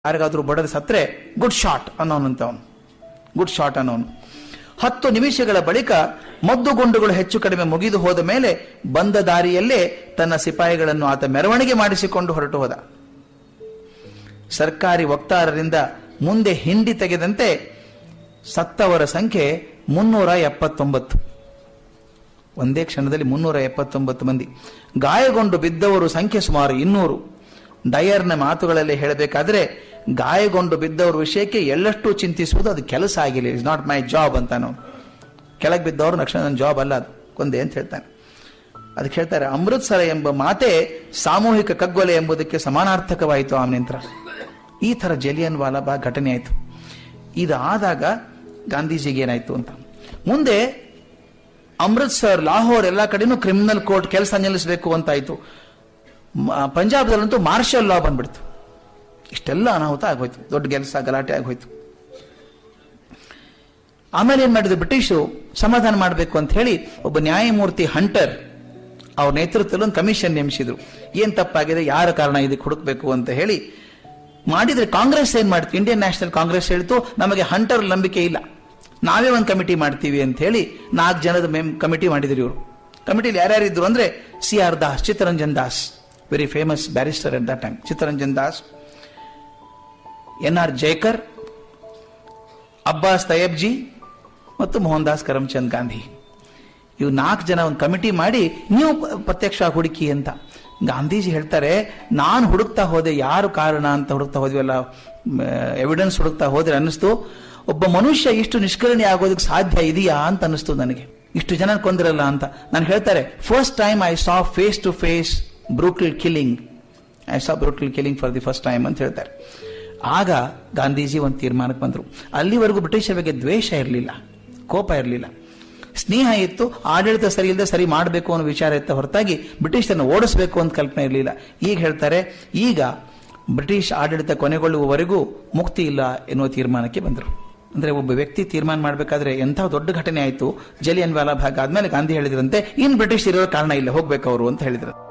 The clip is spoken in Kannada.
ಯಾರಿಗಾದ್ರೂ ಬಡದ ಸತ್ರೆ ಗುಡ್ ಶಾಟ್ ಅನ್ನೋನಂತ ಅವನು ಗುಡ್ ಶಾಟ್ ಅನ್ನೋನು ಹತ್ತು ನಿಮಿಷಗಳ ಬಳಿಕ ಮದ್ದು ಗುಂಡುಗಳು ಹೆಚ್ಚು ಕಡಿಮೆ ಮುಗಿದು ಹೋದ ಮೇಲೆ ಬಂದ ದಾರಿಯಲ್ಲೇ ತನ್ನ ಸಿಪಾಯಿಗಳನ್ನು ಆತ ಮೆರವಣಿಗೆ ಮಾಡಿಸಿಕೊಂಡು ಹೊರಟು ಹೋದ ಸರ್ಕಾರಿ ವಕ್ತಾರರಿಂದ ಮುಂದೆ ಹಿಂಡಿ ತೆಗೆದಂತೆ ಸತ್ತವರ ಸಂಖ್ಯೆ ಮುನ್ನೂರ ಎಪ್ಪತ್ತೊಂಬತ್ತು ಒಂದೇ ಕ್ಷಣದಲ್ಲಿ ಮುನ್ನೂರ ಎಪ್ಪತ್ತೊಂಬತ್ತು ಮಂದಿ ಗಾಯಗೊಂಡು ಬಿದ್ದವರು ಸಂಖ್ಯೆ ಸುಮಾರು ಇನ್ನೂರು ಡಯರ್ನ ಮಾತುಗಳಲ್ಲಿ ಹೇಳಬೇಕಾದ್ರೆ ಗಾಯಗೊಂಡು ಬಿದ್ದವರ ವಿಷಯಕ್ಕೆ ಎಳ್ಳಷ್ಟು ಚಿಂತಿಸುವುದು ಅದು ಕೆಲಸ ಆಗಿಲ್ಲ ಇಸ್ ನಾಟ್ ಮೈ ಜಾಬ್ ಅಂತ ನಾವು ಕೆಳಗೆ ಬಿದ್ದವರು ತಕ್ಷಣ ನನ್ನ ಜಾಬ್ ಅಲ್ಲ ಅದು ಕೊಂದೆ ಅಂತ ಹೇಳ್ತಾನೆ ಅದಕ್ಕೆ ಹೇಳ್ತಾರೆ ಅಮೃತ್ಸರ ಎಂಬ ಮಾತೆ ಸಾಮೂಹಿಕ ಕಗ್ಗೊಲೆ ಎಂಬುದಕ್ಕೆ ಸಮಾನಾರ್ಥಕವಾಯಿತು ಆ ನಂತರ ಈ ತರ ಜಲಿಯನ್ ವಾಲಾಬಾಗ್ ಘಟನೆ ಆಯಿತು ಇದಾದಾಗ ಗಾಂಧೀಜಿಗೆ ಏನಾಯ್ತು ಅಂತ ಮುಂದೆ ಅಮೃತ್ಸರ್ ಲಾಹೋರ್ ಎಲ್ಲ ಕಡೆನೂ ಕ್ರಿಮಿನಲ್ ಕೋರ್ಟ್ ಕೆಲಸ ನಿಲ್ಲಿಸಬೇಕು ಅಂತಾಯ್ತು ಮ- ಪಂಜಾಬ್ದಲ್ಲಂತೂ ಮಾರ್ಷಲ್ ಲಾ ಬಂದ್ಬಿಡ್ತು ಇಷ್ಟೆಲ್ಲ ಅನಾಹುತ ಆಗೋಯ್ತು ದೊಡ್ಡ ಕೆಲಸ ಗಲಾಟೆ ಆಗೋಯ್ತು ಆಮೇಲೆ ಏನ್ ಮಾಡಿದ್ರು ಬ್ರಿಟಿಷರು ಸಮಾಧಾನ ಮಾಡಬೇಕು ಅಂತ ಹೇಳಿ ಒಬ್ಬ ನ್ಯಾಯಮೂರ್ತಿ ಹಂಟರ್ ಅವ್ರ ನೇತೃತ್ವದಲ್ಲಿ ಒಂದು ಕಮಿಷನ್ ನೇಮಿಸಿದ್ರು ಏನ್ ತಪ್ಪಾಗಿದೆ ಯಾರ ಕಾರಣ ಇದಕ್ಕೆ ಹುಡುಕ್ಬೇಕು ಅಂತ ಹೇಳಿ ಮಾಡಿದ್ರೆ ಕಾಂಗ್ರೆಸ್ ಏನ್ ಮಾಡ್ತು ಇಂಡಿಯನ್ ನ್ಯಾಷನಲ್ ಕಾಂಗ್ರೆಸ್ ಹೇಳ್ತು ನಮಗೆ ಹಂಟರ್ ನಂಬಿಕೆ ಇಲ್ಲ ನಾವೇ ಒಂದು ಕಮಿಟಿ ಮಾಡ್ತೀವಿ ಅಂತ ಹೇಳಿ ನಾಲ್ಕು ಜನದ ಮೇಮ್ ಕಮಿಟಿ ಮಾಡಿದ್ರು ಇವರು ಕಮಿಟಿಲಿ ಯಾರ್ಯಾರಿದ್ರು ಅಂದ್ರೆ C R Das Chittaranjan Das very famous barrister at that time Chittaranjan Das N R Jayakar Abbas Tyabji ಮತ್ತು ಮೋಹನ್ ದಾಸ್ ಕರಮ್ಚಂದ್ ಗಾಂಧಿ ಇವು ನಾಲ್ಕು ಜನ ಒಂದು ಕಮಿಟಿ ಮಾಡಿ ನೀವು ಪ- ಪ್ರತ್ಯಕ್ಷ ಹುಡುಕಿ ಅಂತ ಗಾಂಧೀಜಿ ಹೇಳ್ತಾರೆ ನಾನು ಹುಡುಕ್ತಾ ಹೋದೆ ಯಾರು ಕಾರಣ ಅಂತ ಹುಡುಕ್ತಾ ಹೋದ್ವಲ್ಲ ಎವಿಡೆನ್ಸ್ ಹುಡುಕ್ತಾ ಹೋದ್ರೆ ಅನ್ನಿಸ್ತು ಒಬ್ಬ ಮನುಷ್ಯ ಇಷ್ಟು ನಿಷ್ಕರಣೆ ಆಗೋದಕ್ಕೆ ಸಾಧ್ಯ ಇದೆಯಾ ಅಂತ ಅನ್ನಿಸ್ತು ನನಗೆ ಇಷ್ಟು ಜನ ಕೊಂದಿರಲ್ಲ ಅಂತ ನಾನು ಹೇಳ್ತಾರೆ first time I saw face to face brutal killing I saw brutal killing for the first time ಅಂತ ಹೇಳ್ತಾರೆ ಆಗ ಗಾಂಧೀಜಿ ಒಂದು ತೀರ್ಮಾನಕ್ಕೆ ಬಂದರು ಅಲ್ಲಿವರೆಗೂ ಬ್ರಿಟಿಷರ ಬಗ್ಗೆ ದ್ವೇಷ ಇರಲಿಲ್ಲ ಕೋಪ ಇರಲಿಲ್ಲ ಸ್ನೇಹ ಇತ್ತು ಆಡಳಿತ ಸರಿ ಇಲ್ಲದೆ ಸರಿ ಮಾಡಬೇಕು ಅನ್ನೋ ವಿಚಾರ ಇತ್ತ ಹೊರತಾಗಿ ಬ್ರಿಟಿಷರನ್ನು ಓಡಿಸಬೇಕು ಅಂತ ಕಲ್ಪನೆ ಇರಲಿಲ್ಲ ಈಗ ಹೇಳ್ತಾರೆ ಈಗ ಬ್ರಿಟಿಷ್ ಆಡಳಿತ ಕೊನೆಗೊಳ್ಳುವವರೆಗೂ ಮುಕ್ತಿ ಇಲ್ಲ ಎನ್ನುವ ತೀರ್ಮಾನಕ್ಕೆ ಬಂದರು ಅಂದ್ರೆ ಒಬ್ಬ ವ್ಯಕ್ತಿ ತೀರ್ಮಾನ ಮಾಡಬೇಕಾದ್ರೆ ಎಂಥ ದೊಡ್ಡ ಘಟನೆ ಆಯಿತು ಜಲಿಯನ್ ವಾಲಾಬಾಗ್ ಆದ್ಮೇಲೆ ಗಾಂಧಿ ಹೇಳಿದ್ರಂತೆ ಇನ್ ಬ್ರಿಟಿಷ್ ಇರೋ ಕಾರಣ ಇಲ್ಲ ಹೋಗ್ಬೇಕು ಅವರು ಅಂತ ಹೇಳಿದ್ರು